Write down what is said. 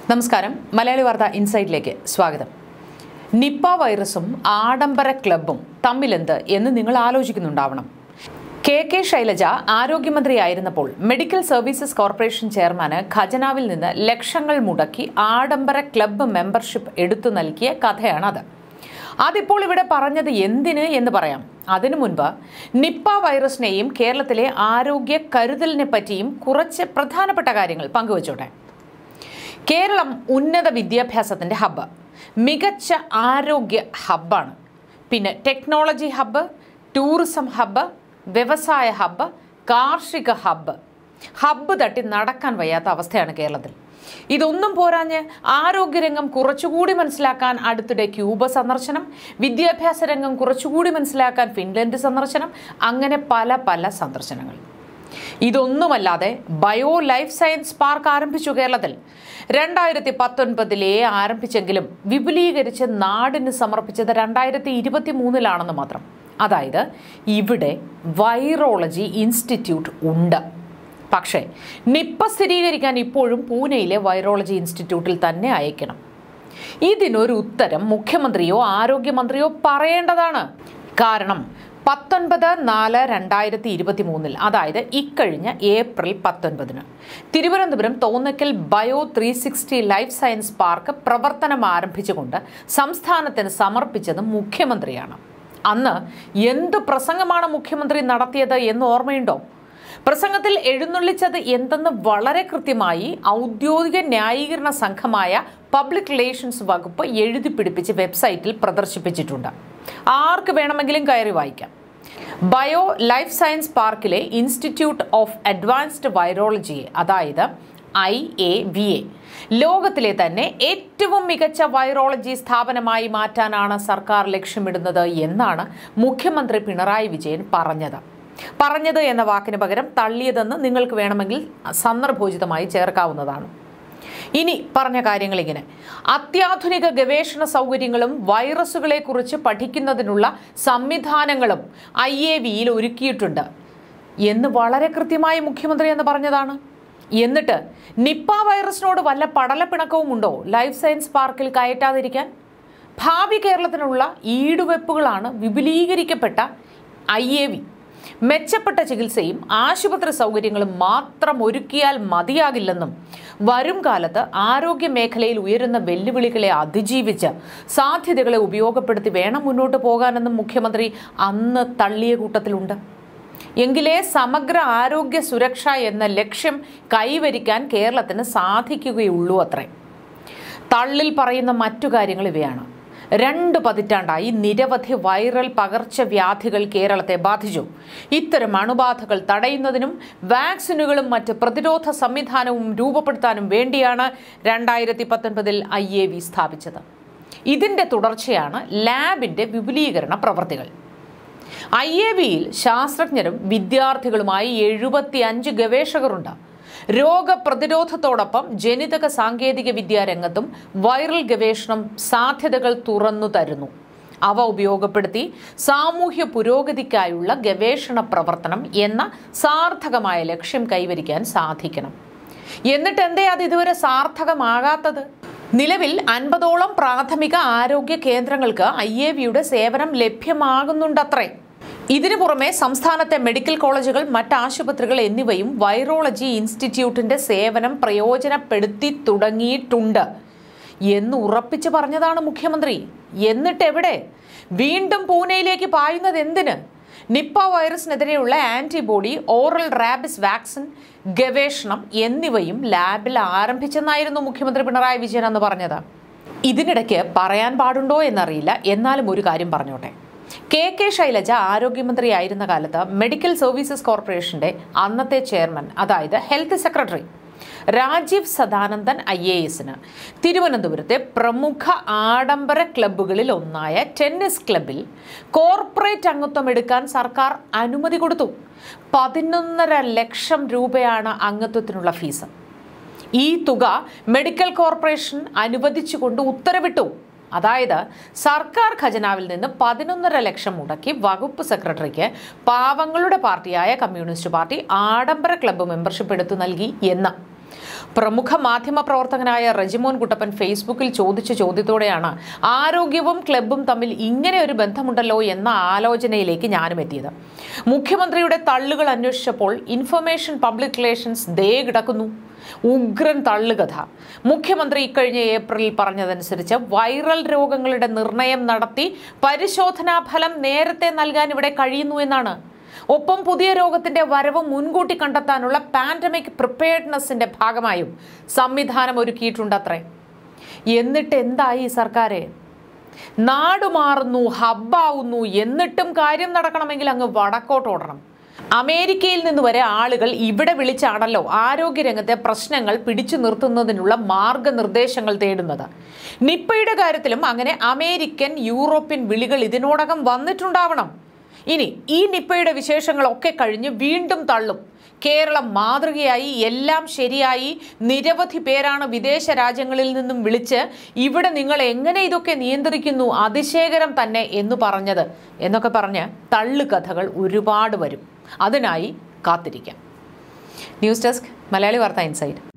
നമസ്കാരം മലയാളി വാർത്ത ഇൻസൈഡിലേക്ക് സ്വാഗതം നിപ്പ വൈറസും ആഡംബര ക്ലബും തമ്മിലെന്ത് എന്ന് നിങ്ങൾ ആലോചിക്കുന്നുണ്ടാവണം കെ കെ ശൈലജ ആരോഗ്യമന്ത്രിയായിരുന്നപ്പോൾ മെഡിക്കൽ സർവീസസ് കോർപ്പറേഷൻ ചെയർമാന് ഖജനാവിൽ നിന്ന് ലക്ഷങ്ങൾ മുടക്കി ആഡംബര ക്ലബ്ബ് മെമ്പർഷിപ്പ് എടുത്തു നൽകിയ കഥയാണത് അതിപ്പോൾ ഇവിടെ പറഞ്ഞത് എന്തിന് എന്ന് പറയാം അതിനു മുൻപ് നിപ്പ വൈറസിനെയും കേരളത്തിലെ ആരോഗ്യ കരുതലിനെ പറ്റിയും കുറച്ച് പ്രധാനപ്പെട്ട കാര്യങ്ങൾ പങ്കുവച്ചോട്ടെ കേരളം ഉന്നത വിദ്യാഭ്യാസത്തിൻ്റെ ഹബ്ബ് മികച്ച ആരോഗ്യ ഹബ്ബാണ് പിന്നെ ടെക്നോളജി ഹബ്ബ് ടൂറിസം ഹബ്ബ് വ്യവസായ ഹബ്ബ് കാർഷിക ഹബ്ബ് ഹബ്ബ് തട്ടി നടക്കാൻ വയ്യാത്ത അവസ്ഥയാണ് കേരളത്തിൽ ഇതൊന്നും പോരാഞ്ഞ് ആരോഗ്യരംഗം കുറച്ചുകൂടി മനസ്സിലാക്കാൻ അടുത്തിടെ ക്യൂബ സന്ദർശനം വിദ്യാഭ്യാസ രംഗം കുറച്ചുകൂടി മനസ്സിലാക്കാൻ ഫിൻലൻഡ് സന്ദർശനം അങ്ങനെ പല പല സന്ദർശനങ്ങൾ ഇതൊന്നുമല്ലാതെ ബയോ ലൈഫ് സയൻസ് പാർക്ക് ആരംഭിച്ചു കേരളത്തിൽ രണ്ടായിരത്തി പത്തൊൻപതിലേ ആരംഭിച്ചെങ്കിലും വിപുലീകരിച്ച് നാടിന് സമർപ്പിച്ചത് രണ്ടായിരത്തി ഇരുപത്തി മൂന്നിലാണെന്ന് മാത്രം അതായത് ഇവിടെ വൈറോളജി ഇൻസ്റ്റിറ്റ്യൂട്ട് ഉണ്ട് പക്ഷേ നിപ്പ സ്ഥിരീകരിക്കാൻ ഇപ്പോഴും പൂനെയിലെ വൈറോളജി ഇൻസ്റ്റിറ്റ്യൂട്ടിൽ തന്നെ അയക്കണം ഇതിനൊരു ഉത്തരം മുഖ്യമന്ത്രിയോ ആരോഗ്യമന്ത്രിയോ പറയേണ്ടതാണ് കാരണം പത്തൊൻപത് നാല് രണ്ടായിരത്തി ഇരുപത്തി മൂന്നിൽ അതായത് ഇക്കഴിഞ്ഞ ഏപ്രിൽ പത്തൊൻപതിന് Thiruvananthapuram Thonnakkal bio three sixty life science park പ്രവർത്തനം ആരംഭിച്ചുകൊണ്ട് സംസ്ഥാനത്തിന് സമർപ്പിച്ചത് മുഖ്യമന്ത്രിയാണ് അന്ന് എന്ത് പ്രസംഗമാണ് മുഖ്യമന്ത്രി നടത്തിയത് എന്ന് ഓർമ്മയുണ്ടോ പ്രസംഗത്തിൽ എഴുന്നള്ളിച്ചത് എന്തെന്ന് വളരെ കൃത്യമായി ഔദ്യോഗിക ന്യായീകരണ സംഘമായ പബ്ലിക് റിലേഷൻസ് വകുപ്പ് എഴുതി പിടിപ്പിച്ച് വെബ്സൈറ്റിൽ പ്രദർശിപ്പിച്ചിട്ടുണ്ട് ആർക്ക് വേണമെങ്കിലും കയറി വായിക്കാം ബയോ ലൈഫ് സയൻസ് പാർക്കിലെ ഇൻസ്റ്റിറ്റ്യൂട്ട് ഓഫ് അഡ്വാൻസ്ഡ് വൈറോളജിയെ അതായത് ഐ എ വി എ ലോകത്തിലെ തന്നെ ഏറ്റവും മികച്ച വൈറോളജി സ്ഥാപനമായി മാറ്റാനാണ് സർക്കാർ ലക്ഷ്യമിടുന്നത് എന്നാണ് മുഖ്യമന്ത്രി പിണറായി വിജയൻ പറഞ്ഞത് പറഞ്ഞത് എന്ന വാക്കിന് പകരം തള്ളിയതെന്ന് നിങ്ങൾക്ക് വേണമെങ്കിൽ സന്ദർഭോചിതമായി ചേർക്കാവുന്നതാണ് ഇനി പറഞ്ഞ കാര്യങ്ങൾ ഇങ്ങനെ അത്യാധുനിക ഗവേഷണ സൗകര്യങ്ങളും വൈറസുകളെ കുറിച്ച് പഠിക്കുന്നതിനുള്ള സംവിധാനങ്ങളും ഐ എ വിയിൽ ഒരുക്കിയിട്ടുണ്ട് എന്ന് വളരെ കൃത്യമായി മുഖ്യമന്ത്രി എന്ന് പറഞ്ഞതാണ് എന്നിട്ട് നിപ്പ വൈറസിനോട് വല്ല പടലപ്പിണക്കവും ഉണ്ടോ ലൈഫ് സയൻസ് പാർക്കിൽ കയറ്റാതിരിക്കാൻ ഭാവി കേരളത്തിനുള്ള ഈടുവെപ്പുകളാണ് വിപുലീകരിക്കപ്പെട്ട ഐ എ വി മെച്ചപ്പെട്ട ചികിത്സയും ആശുപത്രി സൗകര്യങ്ങളും മാത്രം ഒരുക്കിയാൽ മതിയാകില്ലെന്നും വരും കാലത്ത് ആരോഗ്യ മേഖലയിൽ ഉയരുന്ന വെല്ലുവിളികളെ അതിജീവിച്ച് സാധ്യതകളെ ഉപയോഗപ്പെടുത്തി വേണം മുന്നോട്ട് പോകാനെന്നും മുഖ്യമന്ത്രി അന്ന് തള്ളിയ കൂട്ടത്തിലുണ്ട് എങ്കിലേ സമഗ്ര ആരോഗ്യ സുരക്ഷ എന്ന ലക്ഷ്യം കൈവരിക്കാൻ കേരളത്തിന് സാധിക്കുകയുള്ളൂ അത്രേ തള്ളിൽ പറയുന്ന മറ്റു കാര്യങ്ങൾ ഇവയാണ് രണ്ട് പതിറ്റാണ്ടായി നിരവധി വൈറൽ പകർച്ചവ്യാധികൾ കേരളത്തെ ബാധിച്ചു ഇത്തരം അണുബാധകൾ തടയുന്നതിനും വാക്സിനുകളും മറ്റ് പ്രതിരോധ സംവിധാനവും രൂപപ്പെടുത്താനും വേണ്ടിയാണ് രണ്ടായിരത്തി പത്തൊൻപതിൽ ഐ എ വി സ്ഥാപിച്ചത് ഇതിന്റെ തുടർച്ചയാണ് ലാബിന്റെ വിപുലീകരണ പ്രവർത്തികൾ ഐ എ വിയിൽ ശാസ്ത്രജ്ഞരും വിദ്യാർത്ഥികളുമായി എഴുപത്തി അഞ്ച് ഗവേഷകരുണ്ട് രോഗപ്രതിരോധത്തോടൊപ്പം ജനിതക സാങ്കേതിക വിദ്യാ രംഗത്തും വൈറൽ ഗവേഷണം സാധ്യതകൾ തുറന്നു തരുന്നു അവ ഉപയോഗപ്പെടുത്തി സാമൂഹ്യ പുരോഗതിക്കായുള്ള ഗവേഷണ പ്രവർത്തനം എന്ന സാർത്ഥകമായ ലക്ഷ്യം കൈവരിക്കാൻ സാധിക്കണം എന്നിട്ട് എന്തേ അത് ഇതുവരെ സാർത്ഥകമാകാത്തത് നിലവിൽ അൻപതോളം പ്രാഥമിക ആരോഗ്യ കേന്ദ്രങ്ങൾക്ക് ഐ എ വിയുടെ സേവനം ലഭ്യമാകുന്നുണ്ടത്രേ ഇതിനു പുറമെ സംസ്ഥാനത്തെ മെഡിക്കൽ കോളേജുകൾ മറ്റ് ആശുപത്രികൾ എന്നിവയും വൈറോളജി ഇൻസ്റ്റിറ്റ്യൂട്ടിന്റെ സേവനം പ്രയോജനപ്പെടുത്തി തുടങ്ങിയിട്ടുണ്ട് എന്ന് ഉറപ്പിച്ചു പറഞ്ഞതാണ് മുഖ്യമന്ത്രി എന്നിട്ട് എവിടെ വീണ്ടും പൂനെയിലേക്ക് പായുന്നത് എന്തിന് നിപ്പ വൈറസിനെതിരെയുള്ള ആന്റിബോഡി ഓറൽ റാബിസ് വാക്സിൻ ഗവേഷണം എന്നിവയും ലാബിൽ ആരംഭിച്ചെന്നായിരുന്നു മുഖ്യമന്ത്രി പിണറായി വിജയൻ എന്ന് പറഞ്ഞത് ഇതിനിടയ്ക്ക് പറയാൻ പാടുണ്ടോ എന്നറിയില്ല എന്നാലും ഒരു കാര്യം പറഞ്ഞോട്ടെ കെ കെ ശൈലജ ആരോഗ്യമന്ത്രിയായിരുന്ന കാലത്ത് മെഡിക്കൽ സർവീസസ് കോർപ്പറേഷന്റെ അന്നത്തെ ചെയർമാൻ അതായത് health secretary Rajeev Sadanandan I A എസിന് തിരുവനന്തപുരത്തെ പ്രമുഖ ആഡംബര ക്ലബ്ബുകളിൽ ഒന്നായ ടെന്നീസ് ക്ലബിൽ കോർപ്പറേറ്റ് അംഗത്വം എടുക്കാൻ സർക്കാർ അനുമതി കൊടുത്തു പതിനൊന്നര ലക്ഷം രൂപയാണ് അംഗത്വത്തിനുള്ള ഫീസ് ഈ തുക മെഡിക്കൽ കോർപ്പറേഷൻ അനുവദിച്ചുകൊണ്ട് ഉത്തരവിട്ടു അതായത് സർക്കാർ ഖജനാവിൽ നിന്ന് പതിനൊന്നര ലക്ഷം മുടക്കി വകുപ്പ് സെക്രട്ടറിക്ക് പാവങ്ങളുടെ പാർട്ടിയായ കമ്മ്യൂണിസ്റ്റ് പാർട്ടി ആഡംബര ക്ലബ്ബ് മെമ്പർഷിപ്പ് എടുത്തു നൽകി എന്ന് പ്രമുഖ മാധ്യമ പ്രവർത്തകനായ റജിമോൻ കുട്ടപ്പൻ ഫേസ്ബുക്കിൽ ചോദിച്ച ചോദ്യത്തോടെയാണ് ആരോഗ്യവും ക്ലബും തമ്മിൽ ഇങ്ങനെ ഒരു ബന്ധമുണ്ടല്ലോ എന്ന ആലോചനയിലേക്ക് ഞാനും എത്തിയത് മുഖ്യമന്ത്രിയുടെ തള്ളുകൾ അന്വേഷിച്ചപ്പോൾ ഇൻഫർമേഷൻ പബ്ലിക് റിലേഷൻസ് ദേ കിടക്കുന്നു ഉഗ്രൻ തള്ളുകഥ മുഖ്യമന്ത്രി ഇക്കഴിഞ്ഞ ഏപ്രിലിൽ പറഞ്ഞതനുസരിച്ച് വൈറൽ രോഗങ്ങളുടെ നിർണയം നടത്തി പരിശോധനാ ഫലം നേരത്തെ നൽകാൻ ഇവിടെ കഴിയുന്നു എന്നാണ് ഒപ്പം പുതിയ രോഗത്തിന്റെ വരവ് മുൻകൂട്ടി കണ്ടെത്താനുള്ള പാൻഡമിക് പ്രിപ്പയർഡ്നെസ്സിന്റെ ഭാഗമായും സംവിധാനം ഒരുക്കിയിട്ടുണ്ടത്രേ എന്നിട്ട് എന്തായി സർക്കാരെ നാടുമാറുന്നു ഹബ്ബാവുന്നു എന്നിട്ടും കാര്യം നടക്കണമെങ്കിൽ അങ്ങ് വടക്കോട്ട് ഓടണം അമേരിക്കയിൽ നിന്ന് വരെ ആളുകൾ ഇവിടെ വിളിച്ചാണല്ലോ ആരോഗ്യരംഗത്തെ പ്രശ്നങ്ങൾ പിടിച്ചു നിർത്തുന്നതിനുള്ള മാർഗനിർദ്ദേശങ്ങൾ തേടുന്നത് നിപ്പയുടെ കാര്യത്തിലും അങ്ങനെ അമേരിക്കൻ യൂറോപ്യൻ വിളികൾ ഇതിനോടകം വന്നിട്ടുണ്ടാവണം ഇനി ഈ നിപ്പയുടെ വിശേഷങ്ങളൊക്കെ കഴിഞ്ഞ് വീണ്ടും തള്ളും കേരളം മാതൃകയായി എല്ലാം ശരിയായി നിരവധി പേരാണ് വിദേശ രാജ്യങ്ങളിൽ നിന്നും വിളിച്ച് ഇവിടെ നിങ്ങൾ എങ്ങനെ ഇതൊക്കെ നിയന്ത്രിക്കുന്നു അതിശയകരം തന്നെ എന്ന് പറഞ്ഞത് എന്നൊക്കെ പറഞ്ഞ് തള്ളുകഥകൾ ഒരുപാട് വരും അതിനായി കാത്തിരിക്കാം ന്യൂസ് ഡെസ്ക് മലയാളി വാർത്ത ഇൻസൈറ്റ്